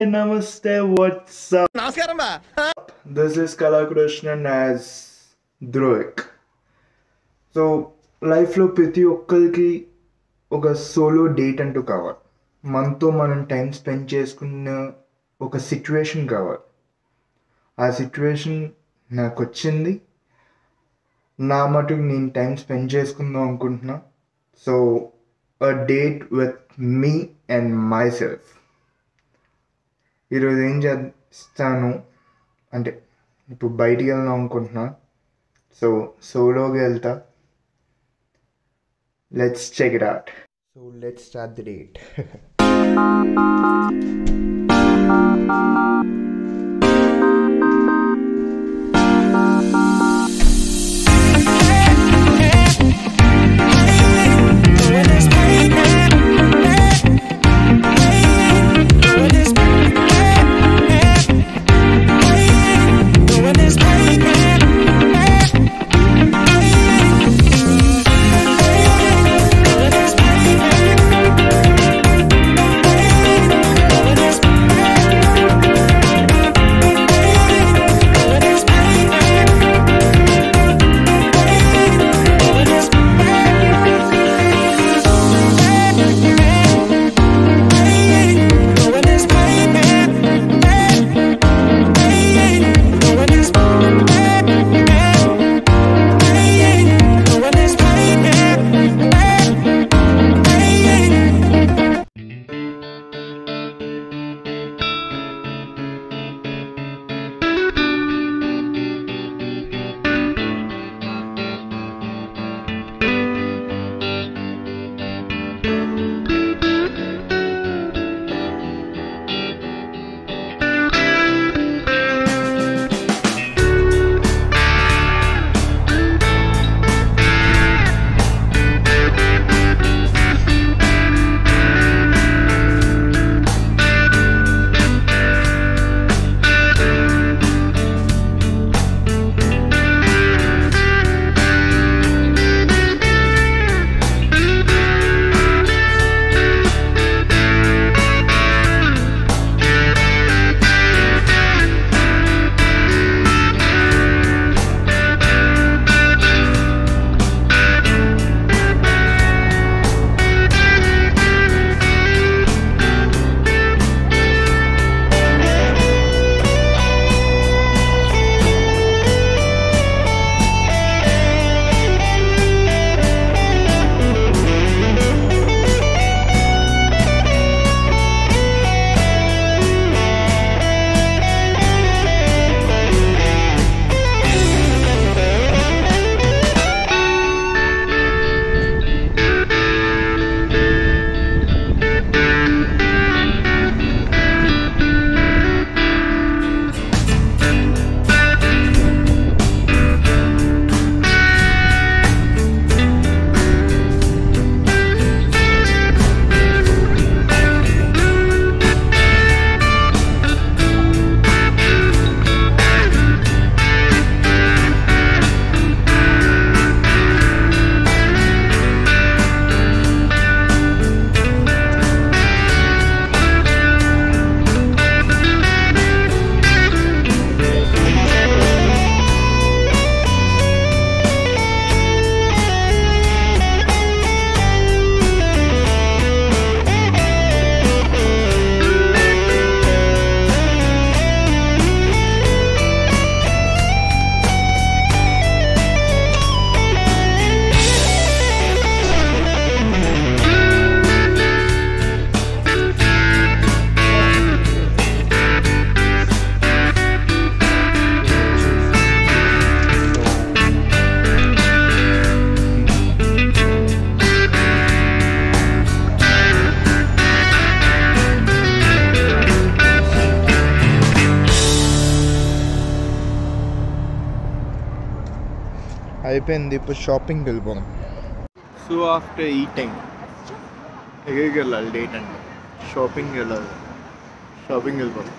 Namaste, what's up? నమస్కారం బా This is Kalakrishnan as Dhruik. So లైఫ్లో ప్రతి ఒక్కరికి ఒక సోలో డేట్ అంటూ కావాలి మనతో మనం టైం స్పెండ్ చేసుకున్న ఒక సిచ్యువేషన్ కావాలి ఆ సిచ్యువేషన్ నాకు వచ్చింది నా మటుకు నేను టైం స్పెండ్ చేసుకుందాం అనుకుంటున్నా so a date with me and myself ఈరోజు ఏం చేస్తాను అంటే ఇప్పుడు బయటికి వెళ్దాం అనుకుంటున్నా సో సోలోగా వెళ్తా let's check it out so let's start the date అయిపోయింది ఇప్పుడు షాపింగ్కి వెళ్ళిపోదాం సో ఆఫ్టర్ ఈటింగ్ ఎక్కడికి వెళ్ళాలి డేట్ అంటే షాపింగ్కి వెళ్ళాలి షాపింగ్ వెళ్ళిపోదాం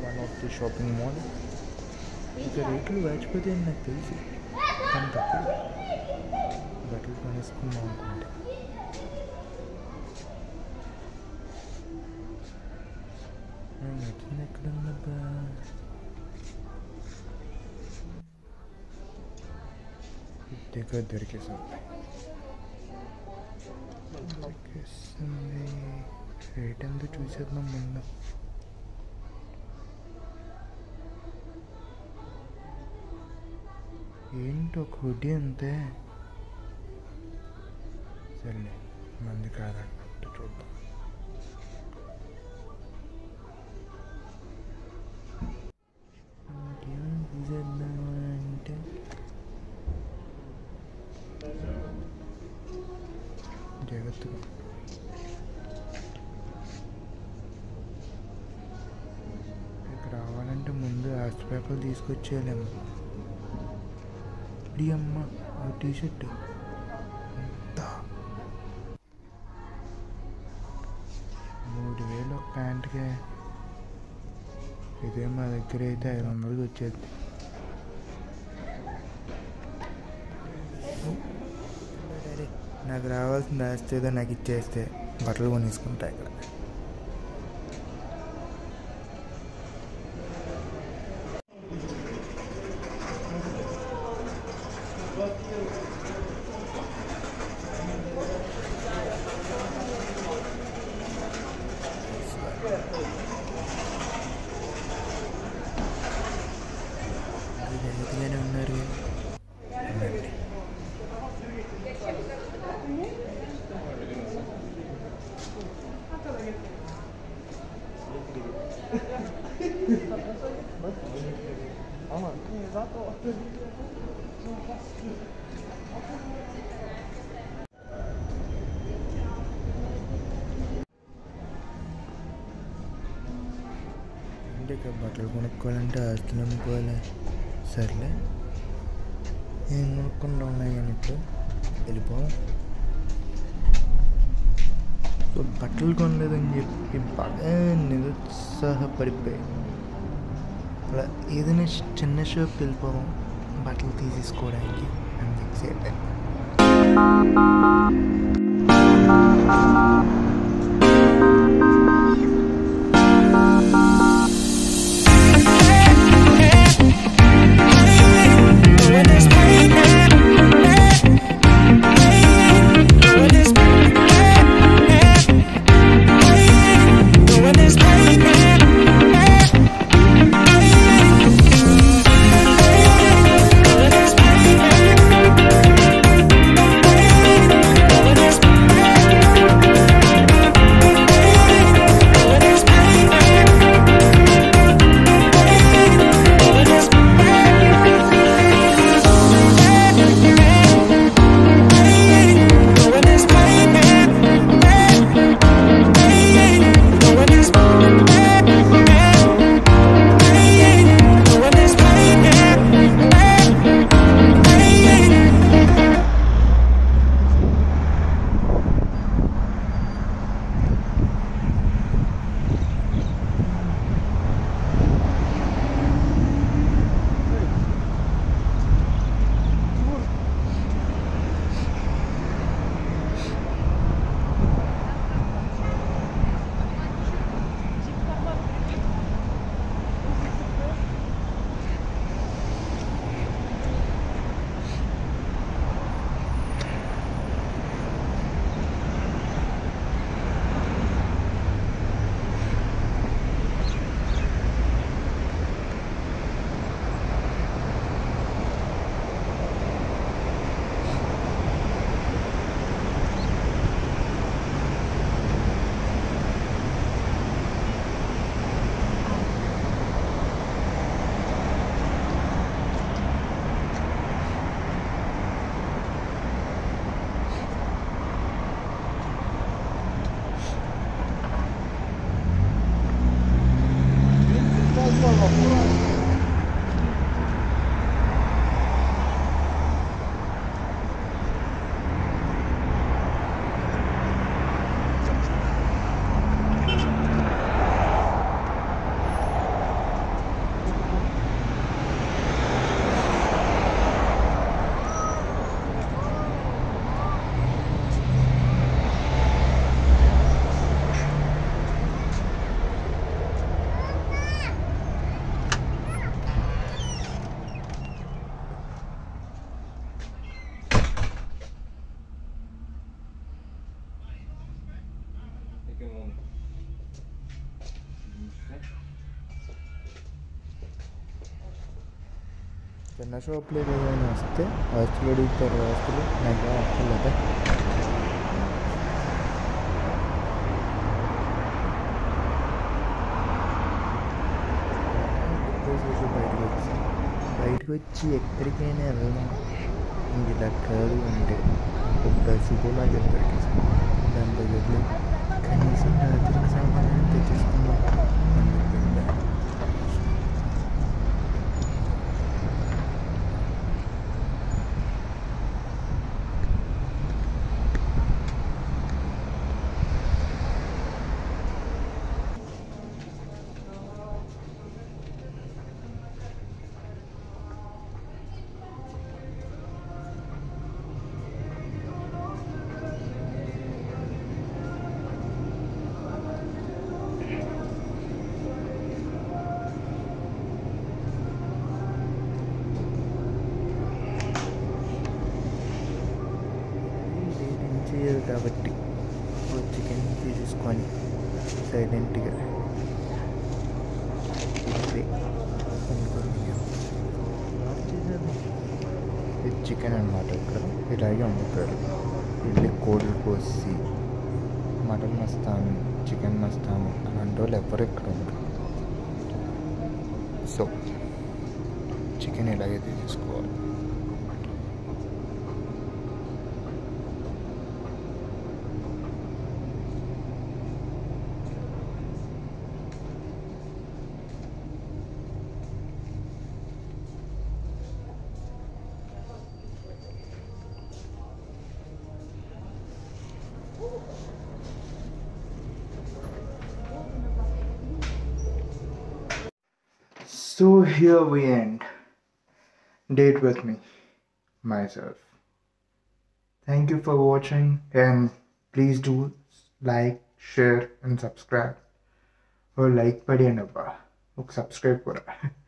one of the shopping mall ఇక రేట్లు వాచిపోతే అని నాకు తెలిసి కానీ తక్కువ బట్టలు కొనేసుకుందాం అనుకుంటే వచ్చింది ఎక్కడున్నబ్బా దగ్గర దొరికేసాం దొరికేస్తుంది రేట్ ఎంత చూసేద్దాం ముందు ఏంటి ఒక హుడ్డీ అంతే సర్లే మంది కాదన్నట్టు చూద్దాం ఇంకేం తీసేద్దాం అంటే జాగ్రత్తగా ఇక్కడ రావాలంటే ముందు ఆస్ట్ పేపర్ తీసుకొచ్చేయాలేమో ఈ అమ్మ ఆ టీషర్ట్ ఎంత మూడు వేలు ఒక ప్యాంట్కే ఇదే మా దగ్గర అయితే ఐదు వందలకి వచ్చేది నాకు రావాల్సిన ఆస్తి ఏదో నాకు ఇచ్చేస్తే బట్టలు కొనేసుకుంటా ఇక్కడ జాగ్రత్తగానే ఉన్నారు ఉండండి. అంటే ఇక బట్టలు కొనుక్కోవాలంటే ఆస్తులు అమ్ముకోవాలి సర్లే ఏం కొనుక్కుంటా ఉన్నాయి కానీ ఇప్పుడు వెళ్ళిపోం సో బట్టలు కొనలేదని చెప్పి బాగా నిరుత్సాహపడిపోయి అలా ఏదైనా చిన్న షాప్కి వెళ్ళిపోదాం బట్టలు తీసేసుకోవడానికి అని ఫిక్స్ అయిపోయాను Thank చిన్న షాప్లో ఏదైనా వస్తే వస్తువులు అడుగుతారు వస్తువులు నాకు అక్కర్లేదా బయటకు వచ్చి బయటకు వచ్చి ఎక్కడికైనా వెళ్దాం ఇంక ఇలా కాదు అంటే ఒక సూపర్ మార్కెట్ దొరికేసి దాని దగ్గర కనీసం రాత్రికి సామాన్యం తెచ్చేసుకుందాం అని చెప్పింది ఏం చేయదు కాబట్టి ఓ చికెన్ తీసేసుకొని సైలెంట్గా ఇది ఇది చికెన్ అనమాట ఇక్కడ ఇలాగే అమ్ముతారు వెళ్ళి కోళ్ళు కోసి మటన్ మస్తాను చికెన్ మస్తాను అలాంటి వాళ్ళు ఎవరు ఇక్కడ ఉండరు సో చికెన్ ఇలాగే తీసేసుకోవాలి So here we end. Date with me, myself. Thank you for watching and please do like, share and subscribe. or like పడి అండి అబ్బా ఒక సబ్స్క్రైబ్ కూడా